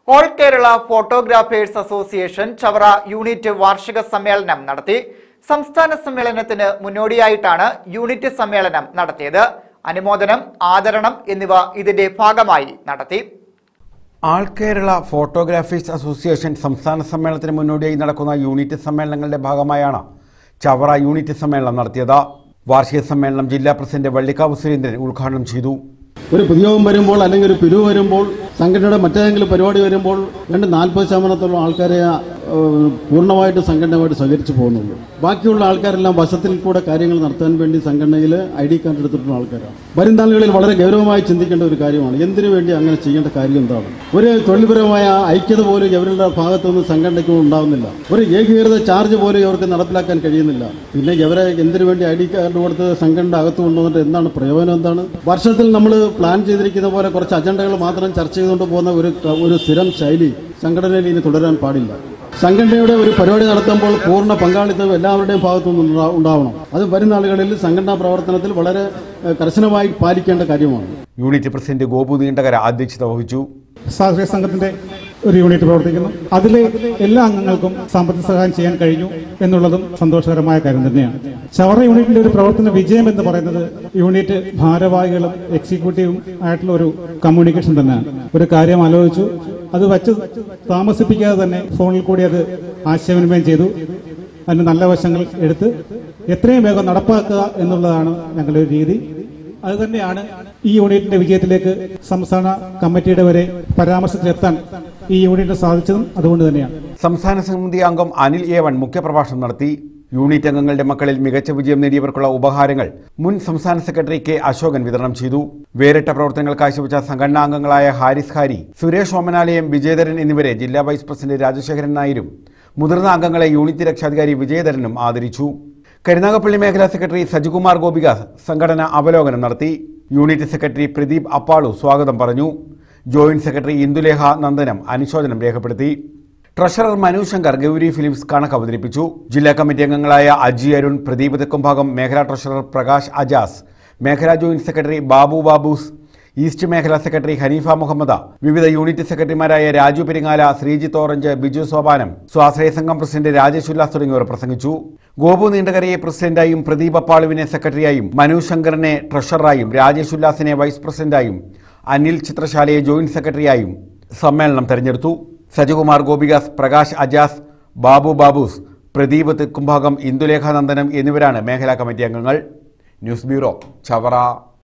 all Kerala photographers association Chavara unit വാർഷിക സമ്മേളനം നടത്തി സംസ്ഥാന സമ്മേളനത്തിന് മുന്നോടിയായിട്ടാണ് യൂണിറ്റ് സമ്മേളനം നടത്തിയത് അനുമോദനം ആദരണം എന്നിവ ഇതിന്റെ ഭാഗമായി നടത്തി ആൾ കേരള ഫോട്ടോഗ്രാഫേഴ്സ് അസോസിയേഷൻ സംസ്ഥാന സമ്മേളനത്തിന് മുന്നോടിയായി നടക്കുന്ന യൂണിറ്റ് സമ്മേളനങ്ങളുടെ ഭാഗമായാണ് ചവറ യൂണിറ്റ് സമ്മേളനം നടത്തിയത് വാർഷിക സമ്മേളനം ജില്ലാ പ്രസിഡന്റ് വള്ളിക്കാവ് സുരേന്ദ്രൻ ഉദ്ഘാടനം ചെയ്തു ഒരു പുതിയവും വരുമ്പോൾ അല്ലെങ്കിൽ ഒരു പിരിവ് വരുമ്പോൾ സംഘടനയുടെ മറ്റേതെങ്കിലും പരിപാടി വരുമ്പോൾ രണ്ട് നാൽപ്പത് ശതമാനത്തോളം ആൾക്കാരെ ഏഹ്, പൂർണ്ണമായിട്ട് സംഘടനയുമായിട്ട് സഹകരിച്ചു പോകുന്നുള്ളൂ ബാക്കിയുള്ള ആൾക്കാരെല്ലാം വശത്തിൽ കൂടെ കാര്യങ്ങൾ നടത്താൻ വേണ്ടി സംഘടനയിൽ ഐ ഡി കാർഡ് എടുത്തിട്ടുള്ള ആൾക്കാരാണ് വരും നാളുകളിൽ വളരെ ഗൗരവമായി ചിന്തിക്കേണ്ട ഒരു കാര്യമാണ് എന്തിനു വേണ്ടി അങ്ങനെ ചെയ്യേണ്ട കാര്യം എന്താണ് ഒരു തൊഴിൽപരമായ ഐക്യത പോലും ഇവരുടെ ഭാഗത്തു നിന്ന് സംഘടനയ്ക്ക് ഉണ്ടാവുന്നില്ല ഒരു ഏകീകൃത ചാർജ് പോലും ഇവർക്ക് നടപ്പിലാക്കാൻ കഴിയുന്നില്ല പിന്നെ ഇവരെ എന്തിനു വേണ്ടി ഐ ഡി കാർഡ് കൊടുത്ത് സംഘടന അകത്ത് കൊണ്ടുവന്നിട്ട് എന്താണ് പ്രയോജനം എന്താണ് വർഷത്തിൽ നമ്മൾ പ്ലാൻ ചെയ്തിരിക്കുന്ന പോലെ കുറച്ച് അജണ്ടകൾ മാത്രം ചർച്ച ചെയ്തുകൊണ്ട് പോകുന്ന ഒരു ഒരു സ്ഥിരം ശൈലി സംഘടനയിൽ ഇനി തുടരാൻ പാടില്ല സംഘടനയുടെ ഒരു പരിപാടി നടത്തുമ്പോൾ പൂർണ്ണ പങ്കാളിത്തം എല്ലാവരുടെയും ഭാഗത്തു നിന്നും ഉണ്ടാ- ഉണ്ടാവണം അത് വരുന്ന ആളുകളിൽ സംഘടനാ പ്രവർത്തനത്തിൽ വളരെ ഏഹ്, കർശനമായി പാലിക്കേണ്ട കാര്യമാണ് യൂണിറ്റ് പ്രസിഡന്റ് ഗോപു നീണ്ടകര അധ്യക്ഷത വഹിച്ചു സ്വാശ്രയ സംഘത്തിന്റെ ഒരു യൂണിറ്റ് പ്രവർത്തിക്കുന്നു അതിലെ എല്ലാ അംഗങ്ങൾക്കും സാമ്പത്തിക സഹായം ചെയ്യാൻ കഴിഞ്ഞു എന്നുള്ളതും സന്തോഷകരമായ കാര്യം തന്നെയാണ് ചവറ യൂണിറ്റിന്റെ ഒരു പ്രവർത്തന വിജയം എന്ന് പറയുന്നത് യൂണിറ്റ് ഭാരവാഹികളും എക്സിക്യൂട്ടീവും ആയിട്ടുള്ള ഒരു കമ്മ്യൂണിക്കേഷൻ തന്നെയാണ് ഒരു കാര്യം ആലോചിച്ചു അത് വച്ച് താമസിപ്പിക്കാതെ തന്നെ ഫോണിൽ കൂടി അത് ആശയവിനിമയം ചെയ്തു അതിന്റെ നല്ല വശങ്ങൾ എടുത്ത് എത്രയും വേഗം നടപ്പാക്കുക എന്നുള്ളതാണ് ഞങ്ങളുടെ ഒരു രീതി അത് തന്നെയാണ് ഈ യൂണിറ്റിന്റെ വിജയത്തിലേക്ക് സംസ്ഥാന കമ്മിറ്റിയുടെ വരെ പരാമർശത്തിലെത്താൻ ഈ യൂണിറ്റിന് സാധിച്ചതും അതുകൊണ്ട് തന്നെയാണ് സംസ്ഥാന സമിതി അംഗം അനിൽ എ വൺ മുഖ്യപ്രഭാഷണം നടത്തി യൂണിറ്റ് അംഗങ്ങളുടെ മക്കളിൽ മികച്ച വിജയം നേടിയവർക്കുള്ള ഉപഹാരങ്ങൾ മുൻ സംസ്ഥാന സെക്രട്ടറി കെ അശോകൻ വിതരണം ചെയ്തു വേറിട്ട പ്രവർത്തനങ്ങൾ കാഴ്ചവെച്ച സംഘടനാ അംഗങ്ങളായ ഹാരിസ് ഹാരി സുരേഷ് ഓമനാലയം വിജയധരൻ എന്നിവരെ ജില്ലാ വൈസ് പ്രസിഡന്റ് രാജശേഖരൻ നായരും മുതിർന്ന അംഗങ്ങളെ യൂണിറ്റ് രക്ഷാധികാരി വിജയധരനും ആദരിച്ചു കരുനാഗപ്പള്ളി മേഖലാ സെക്രട്ടറി സജികുമാർ ഗോപിക സംഘടന അവലോകനം നടത്തി യൂണിറ്റ് സെക്രട്ടറി പ്രദീപ് അപ്പാളു സ്വാഗതം പറഞ്ഞു ജോയിന്റ് സെക്രട്ടറി ഇന്ദുലേഖ നന്ദനം അനുശോചനം രേഖപ്പെടുത്തി ട്രഷറർ മനു ശങ്കർ ഗൗരി ഫിലിംസ് കണക്ക് അവതരിപ്പിച്ചു ജില്ലാ കമ്മിറ്റി അംഗങ്ങളായ അജി അരുൺ പ്രദീപ് തെക്കുംഭാഗം മേഖലാ ട്രഷറർ പ്രകാശ് അജാസ് മേഖലാ joint secretary Babu Babus east മേഖലാ സെക്രട്ടറി ഹനീഫ മുഹമ്മദ വിവിധ യൂണിറ്റ് സെക്രട്ടറിമാരായ രാജു പെരിങ്ങാല ശ്രീജിത്ത് ഓറഞ്ച് ബിജു സോപാനം സ്വാശ്രയ സംഘം പ്രസിഡന്റ് രാജേഷ് ഉല്ലാസ് തുടങ്ങിയവർ പ്രസംഗിച്ചു ഗോപു നീണ്ടകരയെ പ്രസിഡന്റായും പ്രദീപ് അപ്പാളുവിനെ സെക്രട്ടറിയായും മനു ശങ്കറിനെ ട്രഷററായും രാജേഷ് ഉല്ലാസിനെ വൈസ് പ്രസിഡന്റായും അനിൽ ചിത്രശാലയെ ജോയിന്റ് സെക്രട്ടറിയായും സമ്മേളനം തെരഞ്ഞെടുത്തു സജികുമാർ ഗോപികാസ് പ്രകാശ് അജാസ് ബാബു ബാബൂസ് പ്രദീപ് തെക്കുംഭാഗം ഇന്ദുലേഖ നന്ദനം എന്നിവരാണ് മേഖലാ കമ്മിറ്റി അംഗങ്ങൾ ന്യൂസ് ബ്യൂറോ ചവറ